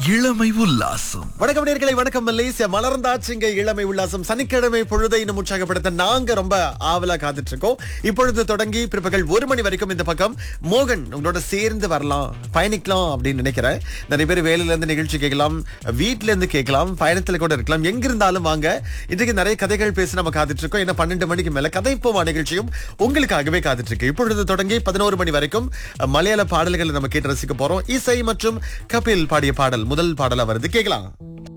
இளமை உல்லாசம் வணக்கம் நேர்களை வணக்கம் மலேசியா மலர்ந்தாச்சுங்க இளமை உல்லாசம் சனிக்கிழமை பொழுதை இன்னும் உற்சாகப்படுத்த நாங்க ரொம்ப ஆவலா காத்துட்டு இருக்கோம் இப்பொழுது தொடங்கி பிற்பகல் ஒரு மணி வரைக்கும் இந்த பக்கம் மோகன் உங்களோட சேர்ந்து வரலாம் பயணிக்கலாம் அப்படின்னு நினைக்கிறேன் நிறைய பேர் வேலையில இருந்து நிகழ்ச்சி கேட்கலாம் வீட்ல இருந்து கேட்கலாம் பயணத்துல கூட இருக்கலாம் எங்க இருந்தாலும் வாங்க இன்றைக்கு நிறைய கதைகள் பேசி நம்ம காத்துட்டு இருக்கோம் என்ன பன்னெண்டு மணிக்கு மேல கதைப்போமா நிகழ்ச்சியும் உங்களுக்காகவே காத்துட்டு இருக்கு இப்பொழுது தொடங்கி பதினோரு மணி வரைக்கும் மலையாள பாடல்களை நம்ம கேட்டு ரசிக்க போறோம் இசை மற்றும் கபில் பாடிய பாடல் முதல் பாடலா வருது கேட்கலாம்